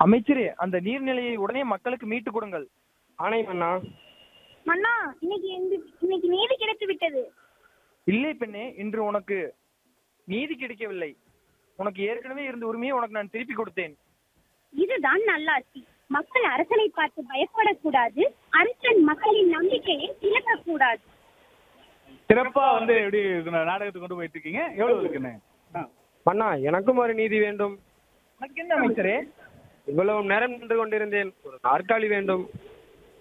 அமைச்சரே அந்த நீர்நிலையை உடனே மக்களுக்கு மீட்டு கொடுங்கள் ஆணை மன்னா மன்னா இன்னைக்கு எங்க- இன்னைக்கு நீதி கிடைத்து விட்டது இல்லை பெண்ணே இன்று உனக்கு நீதி கிடைக்கவில்லை உனக்கு ஏற்கனவே இருந்த உரிமையை உனக்கு நான் திருப்பி கொடுத்தேன் இதுதான் நல்லாட்சி மக்கள் அரசனை பார்த்து பயப்படக்கூடாது அரசன் மக்களின் நம்பிக்கையை இழக்கக்கூடாது சிறப்பா வந்து எப்படி இந்த நாடகத்துக்கு கொண்டு போயிட்டு இருக்கீங்க எவ்வளவு இருக்குண்ணே மன்னா எனக்கும் ஒரு நீதி வேண்டும் உனக்கு என்ன அமைச்சரே இவ்வளவு நேரம் நின்று கொண்டிருந்தேன் ஒரு நாற்காலி வேண்டும்